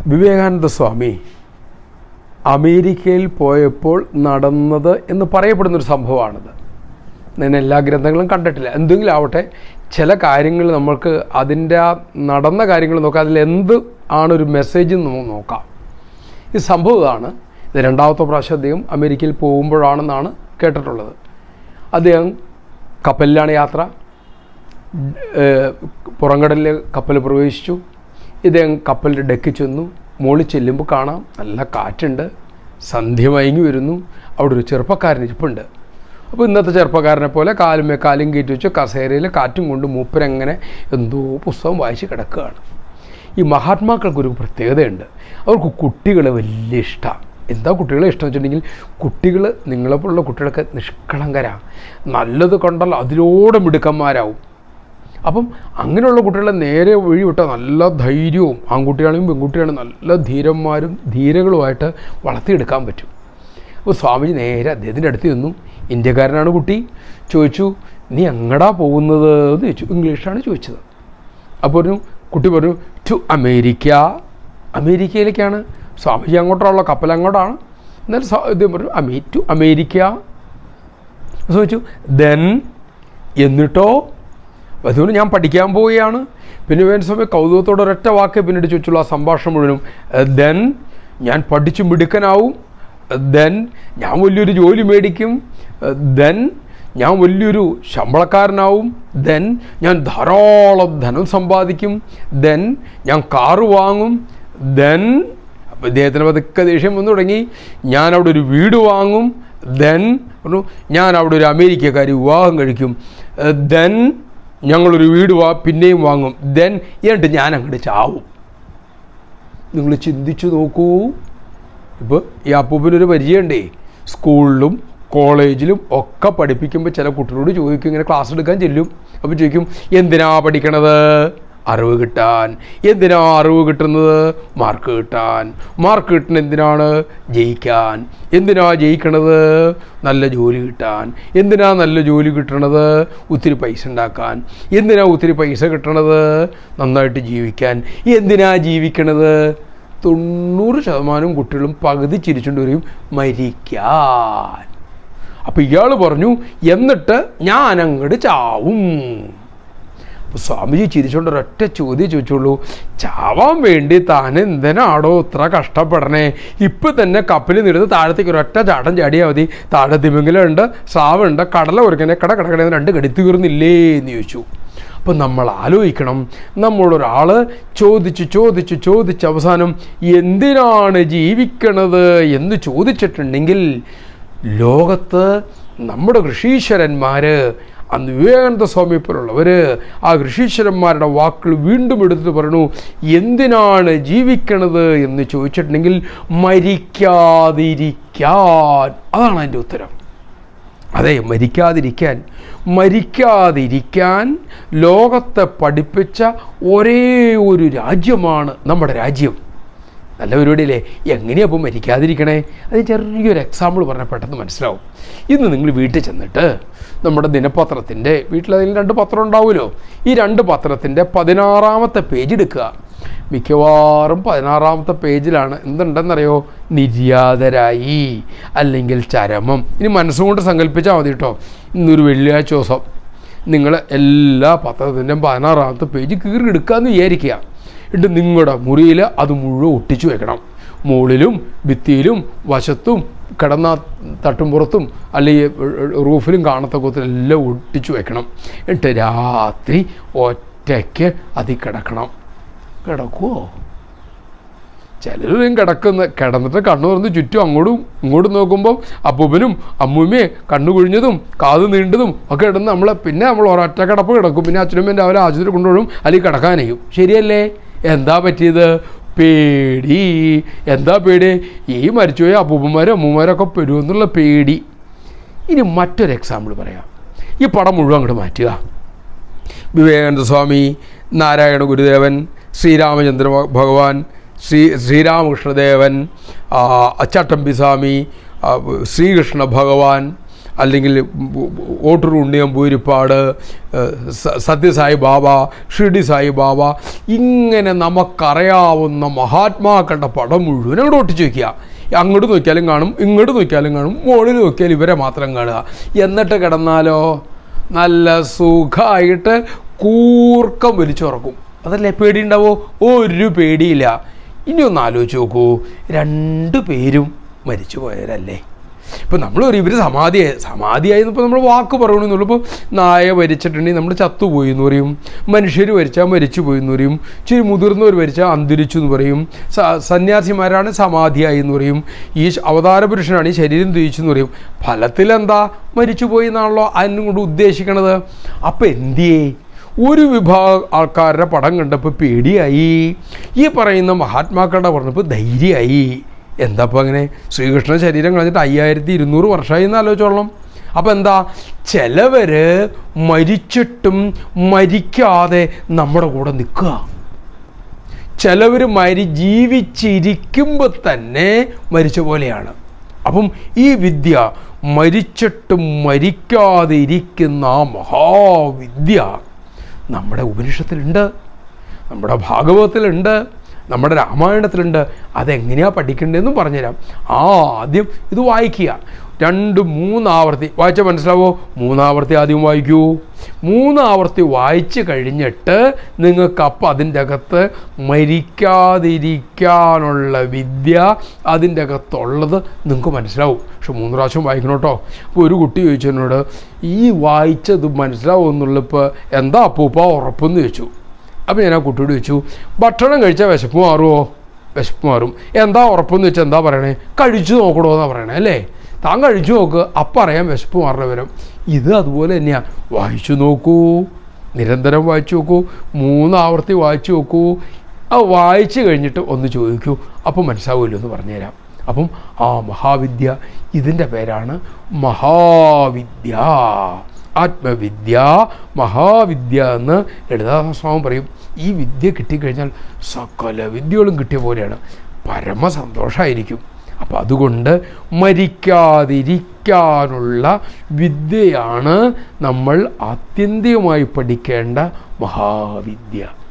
വിവേകാനന്ദ സ്വാമി അമേരിക്കയിൽ പോയപ്പോൾ നടന്നത് എന്ന് പറയപ്പെടുന്നൊരു സംഭവമാണിത് ഞാൻ എല്ലാ ഗ്രന്ഥങ്ങളും കണ്ടിട്ടില്ല എന്തെങ്കിലും ആവട്ടെ ചില കാര്യങ്ങൾ നമ്മൾക്ക് അതിൻ്റെ ആ നടന്ന കാര്യങ്ങൾ നോക്കാം അതിൽ എന്ത് ആണ് ഒരു മെസ്സേജ് നമുക്ക് നോക്കാം ഈ സംഭവം ഇതാണ് ഇത് രണ്ടാമത്തെ പ്രാവശ്യം അദ്ദേഹം അമേരിക്കയിൽ പോകുമ്പോഴാണെന്നാണ് കേട്ടിട്ടുള്ളത് അദ്ദേഹം കപ്പലിലാണ് യാത്ര ഏഹ് പുറംകടലിൽ കപ്പൽ പ്രവേശിച്ചു ഇദ്ദേഹം കപ്പലിൻ്റെ ഡെക്കിൽ ചെന്നു മുകളിൽ ചെല്ലുമ്പോൾ കാണാം നല്ല കാറ്റുണ്ട് സന്ധ്യ മയങ്ങി വരുന്നു അവിടെ ഒരു ചെറുപ്പക്കാരൻ ഇരിപ്പുണ്ട് അപ്പോൾ ഇന്നത്തെ ചെറുപ്പക്കാരനെ പോലെ കാലുമേ കാലും കയറ്റി വെച്ച് കസേരയിൽ കാറ്റും കൊണ്ട് മൂപ്പരങ്ങനെ എന്തോ പുസ്തകം വായിച്ച് കിടക്കുകയാണ് ഈ മഹാത്മാക്കൾക്കൊരു പ്രത്യേകതയുണ്ട് അവർക്ക് കുട്ടികളെ വലിയ ഇഷ്ടമാണ് എന്താ കുട്ടികളെ ഇഷ്ടം വെച്ചിട്ടുണ്ടെങ്കിൽ കുട്ടികൾ നിങ്ങളെപ്പോലുള്ള കുട്ടികളൊക്കെ നിഷ്കളങ്കരാണ് നല്ലത് കണ്ടാൽ അതിലൂടെ മിടുക്കന്മാരാവും അപ്പം അങ്ങനെയുള്ള കുട്ടികളെ നേരെ വഴി വിട്ടാൽ നല്ല ധൈര്യവും ആൺകുട്ടിയാണെങ്കിലും പെൺകുട്ടിയാണെങ്കിലും നല്ല ധീരന്മാരും ധീരകളുമായിട്ട് വളർത്തിയെടുക്കാൻ പറ്റും അപ്പോൾ സ്വാമിജി നേരെ അദ്ദേഹത്തിൻ്റെ അടുത്ത് നിന്നു ഇന്ത്യക്കാരനാണ് കുട്ടി ചോദിച്ചു നീ എങ്ങടാ പോകുന്നത് എന്ന് ചോദിച്ചു ഇംഗ്ലീഷാണ് ചോദിച്ചത് അപ്പോൾ പറഞ്ഞു കുട്ടി പറഞ്ഞു ടു അമേരിക്ക അമേരിക്കയിലേക്കാണ് സ്വാമിജി അങ്ങോട്ടുള്ള കപ്പൽ അങ്ങോട്ടാണ് എന്നാൽ സ്വാ- ഇദ്ദേഹം പറഞ്ഞു അമേ ടു അമേരിക്ക ചോദിച്ചു ദെൻ എന്നിട്ടോ അതുകൊണ്ട് ഞാൻ പഠിക്കാൻ പോവുകയാണ് പിന്നെ വേണ്ട സമയം കൗതുകത്തോടെ ഒരൊറ്റ വാക്ക് പിന്നീട് ചോദിച്ചുള്ള ആ സംഭാഷണം മുഴുവനും ദെൻ ഞാൻ പഠിച്ച് മിടുക്കനാവും ദെൻ ഞാൻ വലിയൊരു ജോലി മേടിക്കും ദെൻ ഞാൻ വലിയൊരു ശമ്പളക്കാരനാവും ദെൻ ഞാൻ ധാരാളം ധനം സമ്പാദിക്കും ദെൻ ഞാൻ കാറ് വാങ്ങും ദെൻ അപ്പോൾ ഇദ്ദേഹത്തിന് പതുക്കെ ദേഷ്യം വന്നു തുടങ്ങി ഞാൻ അവിടെ ഒരു വീട് വാങ്ങും ദെൻ പറഞ്ഞു ഞാൻ അവിടെ ഒരു അമേരിക്കക്കാരി വിവാഹം കഴിക്കും ദെൻ ഞങ്ങളൊരു വീട് വാ പിന്നെയും വാങ്ങും ദെൻ എന്നിട്ട് ഞാൻ അങ്ങോട്ട് ചാവും നിങ്ങൾ ചിന്തിച്ചു നോക്കൂ ഇപ്പോൾ ഈ അപ്പൂപ്പനൊരു പരിചയമുണ്ടേ സ്കൂളിലും കോളേജിലും ഒക്കെ പഠിപ്പിക്കുമ്പോൾ ചില കുട്ടികളോട് ചോദിക്കും ഇങ്ങനെ ക്ലാസ് എടുക്കാൻ ചെല്ലും അപ്പോൾ ചോദിക്കും എന്തിനാ പഠിക്കണത് അറിവ് കിട്ടാൻ എന്തിനാ അറിവ് കിട്ടുന്നത് മാർക്ക് കിട്ടാൻ മാർക്ക് കിട്ടുന്ന എന്തിനാണ് ജയിക്കാൻ എന്തിനാ ജയിക്കണത് നല്ല ജോലി കിട്ടാൻ എന്തിനാ നല്ല ജോലി കിട്ടണത് ഒത്തിരി പൈസ ഉണ്ടാക്കാൻ എന്തിനാ ഒത്തിരി പൈസ കിട്ടണത് നന്നായിട്ട് ജീവിക്കാൻ എന്തിനാ ജീവിക്കണത് തൊണ്ണൂറ് ശതമാനം കുട്ടികളും പകുതി ചിരിച്ചുകൊണ്ട് വരും മരിക്കാൻ അപ്പം ഇയാൾ പറഞ്ഞു എന്നിട്ട് ഞാൻ അങ്ങോട്ട് ചാവും അപ്പോൾ സ്വാമിജി ചിരിച്ചുകൊണ്ട് ഒരൊറ്റ ചോദ്യം ചോദിച്ചുള്ളൂ ചാവാൻ വേണ്ടി താൻ എന്തിനാടോ ഇത്ര കഷ്ടപ്പെടണേ ഇപ്പം തന്നെ കപ്പലിൽ നിന്നെടുത്ത് താഴത്തേക്ക് ഒരൊറ്റ ചാട്ടം ചാടിയാൽ മതി താഴെ തിമിങ്ങലുണ്ട് സ്രാവുണ്ട് കടല ഒരുക്കനെ കട കടക്കട രണ്ട് കടിത്തു കീറുന്നില്ലേ എന്ന് ചോദിച്ചു അപ്പം നമ്മൾ ആലോചിക്കണം നമ്മളൊരാൾ ചോദിച്ച് ചോദിച്ച് ചോദിച്ച് അവസാനം എന്തിനാണ് ജീവിക്കണത് എന്ന് ചോദിച്ചിട്ടുണ്ടെങ്കിൽ ലോകത്ത് നമ്മുടെ ഋഷീശ്വരന്മാർ അന്ന് വിവേകാനന്ദ സ്വാമി പോലുള്ളവർ ആ ഋഷീശ്വരന്മാരുടെ വാക്കുകൾ വീണ്ടും എടുത്തിട്ട് പറഞ്ഞു എന്തിനാണ് ജീവിക്കണത് എന്ന് ചോദിച്ചിട്ടുണ്ടെങ്കിൽ മരിക്കാതിരിക്കാൻ അതാണ് അതിൻ്റെ ഉത്തരം അതെ മരിക്കാതിരിക്കാൻ മരിക്കാതിരിക്കാൻ ലോകത്തെ പഠിപ്പിച്ച ഒരേ ഒരു രാജ്യമാണ് നമ്മുടെ രാജ്യം നല്ല പരിപാടിയല്ലേ എങ്ങനെയാ അപ്പോൾ മരിക്കാതിരിക്കണേ അത് ചെറിയൊരു എക്സാമ്പിൾ പറഞ്ഞാൽ പെട്ടെന്ന് മനസ്സിലാവും ഇന്ന് നിങ്ങൾ വീട്ടിൽ ചെന്നിട്ട് നമ്മുടെ ദിനപത്രത്തിൻ്റെ വീട്ടിലതിൽ രണ്ട് പത്രം ഉണ്ടാവുമല്ലോ ഈ രണ്ട് പത്രത്തിൻ്റെ പതിനാറാമത്തെ പേജ് എടുക്കുക മിക്കവാറും പതിനാറാമത്തെ പേജിലാണ് എന്തുണ്ടെന്നറിയോ നിര്യാതരായി അല്ലെങ്കിൽ ചരമം ഇനി മനസ്സുകൊണ്ട് സങ്കല്പിച്ചാൽ മതി കേട്ടോ ഇന്നൊരു വെള്ളിയാഴ്ച ദിവസം നിങ്ങൾ എല്ലാ പത്രത്തിൻ്റെയും പതിനാറാമത്തെ പേജ് കീറി എടുക്കാമെന്ന് വിചാരിക്കുക എന്നിട്ട് നിങ്ങളുടെ മുറിയിൽ അത് മുഴുവൻ ഒട്ടിച്ചു വെക്കണം മുകളിലും ഭിത്തിയിലും വശത്തും കിടന്ന തട്ടുംപുറത്തും അല്ലെങ്കിൽ റൂഫിലും കാണത്തക്കത്തിൽ എല്ലാം ഒട്ടിച്ചു വെക്കണം എന്നിട്ട് രാത്രി ഒറ്റയ്ക്ക് അതിൽ കിടക്കണം കിടക്കുമോ ചിലരും കിടക്കുന്ന കിടന്നിട്ട് കണ്ണു തുറന്ന് ചുറ്റും അങ്ങോട്ടും ഇങ്ങോട്ടും നോക്കുമ്പോൾ അപ്പൂപ്പനും അമ്മൂമ്മയും കണ്ണു കുഴിഞ്ഞതും കാത് നീണ്ടതും ഒക്കെ ഇടുന്ന് നമ്മൾ പിന്നെ നമ്മൾ ഒരൊറ്റ കിടപ്പ് കിടക്കും പിന്നെ അച്ഛനും രാവിലെ ആശുപത്രി കൊണ്ടുപോകും അല്ലെങ്കിൽ കിടക്കാനെയും ശരിയല്ലേ എന്താ പറ്റിയത് പേടി എന്താ പേടി ഈ മരിച്ചുപോയ അപ്പൂപ്പന്മാരും അമ്മൂമ്മമാരൊക്കെ പെരുമെന്നുള്ള പേടി ഇനി മറ്റൊരു എക്സാമ്പിൾ പറയാം ഈ പടം മുഴുവൻ അങ്ങോട്ട് മാറ്റുക വിവേകാനന്ദ സ്വാമി നാരായണ ഗുരുദേവൻ ശ്രീരാമചന്ദ്ര ഭഗവാൻ ശ്രീ ശ്രീരാമകൃഷ്ണദേവൻ ആ, അച്ചാട്ടമ്പി സ്വാമി ആ, ശ്രീകൃഷ്ണ ഭഗവാൻ അല്ലെങ്കിൽ ഓട്ടൂർ ഉണ്ണിയം പൂരിപ്പാട് സ- സത്യസായി ബാബ ഷിർഡി സായി ബാബ ഇങ്ങനെ നമുക്കറിയാവുന്ന മഹാത്മാക്കളുടെ പടം മുഴുവൻ അങ്ങോട്ട് ഒട്ടിച്ച് വയ്ക്കുക അങ്ങോട്ട് നോക്കിയാലും കാണും ഇങ്ങോട്ട് നോക്കിയാലും കാണും മുകളിൽ നോക്കിയാൽ ഇവരെ മാത്രം കാണുക എന്നിട്ട് കിടന്നാലോ നല്ല സുഖമായിട്ട് കൂർക്കം വലിച്ചുറക്കും അതല്ലേ പേടിയുണ്ടാവോ ഒരു പേടിയില്ല ഇനി ഒന്ന് ആലോചിച്ച് നോക്കൂ രണ്ടു പേരും മരിച്ചു പോയവരല്ലേ ഇപ്പം നമ്മൾ പറയും ഇവർ സമാധിയായി സമാധിയായി ഇപ്പോൾ നമ്മൾ വാക്ക് പറയണമെന്നുള്ളൂ ഇപ്പോൾ നായ മരിച്ചിട്ടുണ്ടെങ്കിൽ നമ്മൾ ചത്തുപോയി എന്ന് പറയും മനുഷ്യർ മരിച്ചാൽ മരിച്ചു പോയി എന്ന് പറയും ഇച്ചിരി മുതിർന്നവർ മരിച്ചാൽ അന്തരിച്ചു എന്ന് പറയും സ- സന്യാസിമാരാണ് സമാധിയായി എന്ന് പറയും ഈ ശ- അവതാര പുരുഷനാണ് ഈ ശരീരം ത്യജിച്ചു എന്ന് പറയും ഫലത്തിലെന്താ മരിച്ചു പോയി എന്നാണല്ലോ അതിനും കൊണ്ട് ഉദ്ദേശിക്കണത് അപ്പം എന്തിയേ ഒരു വിഭാഗം ആൾക്കാരുടെ പടം കണ്ടപ്പോൾ പേടിയായി ഈ പറയുന്ന മഹാത്മാക്കളുടെ പറഞ്ഞപ്പോൾ ധൈര്യമായി എന്താ അപ്പോൾ അങ്ങനെ ശ്രീകൃഷ്ണ ശരീരം കളഞ്ഞിട്ട് അയ്യായിരത്തി ഇരുന്നൂറ് വർഷമായി എന്ന് ആലോചിച്ചോളണം അപ്പം എന്താ ചിലവർ മരിച്ചിട്ടും മരിക്കാതെ നമ്മുടെ കൂടെ നിൽക്കുക ചിലവർ മരി ജീവിച്ചിരിക്കുമ്പോൾ തന്നെ മരിച്ച പോലെയാണ് അപ്പം ഈ വിദ്യ മരിച്ചിട്ടും മരിക്കാതെ ഇരിക്കുന്ന ആ മഹാവിദ്യ നമ്മുടെ ഉപനിഷത്തിലുണ്ട് നമ്മുടെ ഭാഗവതത്തിലുണ്ട് നമ്മുടെ രാമായണത്തിലുണ്ട് അതെങ്ങനെയാണ് പഠിക്കേണ്ടതെന്നും പറഞ്ഞുതരാം ആദ്യം ഇത് വായിക്കുക രണ്ട് മൂന്നാവർത്തി വായിച്ചാൽ മനസ്സിലാവോ മൂന്നാവർത്തി ആദ്യം വായിക്കൂ മൂന്നാവർത്തി വായിച്ച് കഴിഞ്ഞിട്ട് നിങ്ങൾക്ക് അപ്പം അതിൻ്റെ അകത്ത് മരിക്കാതിരിക്കാനുള്ള വിദ്യ അതിൻ്റെ അകത്തുള്ളത് നിങ്ങൾക്ക് മനസ്സിലാവും പക്ഷെ മൂന്ന് പ്രാവശ്യം വായിക്കണം കേട്ടോ അപ്പോൾ ഒരു കുട്ടി ചോദിച്ചു എന്നോട് ഈ വായിച്ചത് മനസ്സിലാവും എന്നുള്ള ഇപ്പോൾ എന്താ അപ്പൂപ്പ ഉറപ്പെന്ന് ചോദിച്ചു അപ്പോൾ ഞാൻ ആ കുട്ടിയോട് ചോദിച്ചു ഭക്ഷണം കഴിച്ചാൽ വിശപ്പ് മാറുമോ വിശപ്പ് മാറും എന്താ ഉറപ്പെന്ന് വെച്ചാൽ എന്താ പറയണേ കഴിച്ചു നോക്കണോ എന്നാ പറയണേ അല്ലേ താൻ കഴിച്ചു നോക്ക് അപ്പം അറിയാം വിശപ്പ് മാറുന്ന വിവരം ഇത് അതുപോലെ തന്നെയാണ് വായിച്ചു നോക്കൂ നിരന്തരം വായിച്ചു നോക്കൂ മൂന്നാവർത്തി വായിച്ചു നോക്കൂ ആ വായിച്ചു കഴിഞ്ഞിട്ട് ഒന്ന് ചോദിക്കൂ അപ്പം മനസ്സിലാവുമല്ലോ എന്ന് പറഞ്ഞുതരാം അപ്പം ആ മഹാവിദ്യ ഇതിൻ്റെ പേരാണ് മഹാവിദ്യ ആത്മവിദ്യ മഹാവിദ്യ എന്ന് ലളിതാസഹസ്രമം പറയും ഈ വിദ്യ കിട്ടിക്കഴിഞ്ഞാൽ സകല വിദ്യകളും കിട്ടിയ പോലെയാണ് പരമസന്തോഷമായിരിക്കും അപ്പം അതുകൊണ്ട് മരിക്കാതിരിക്കാനുള്ള വിദ്യയാണ് നമ്മൾ ആത്യന്തികമായി പഠിക്കേണ്ട മഹാവിദ്യ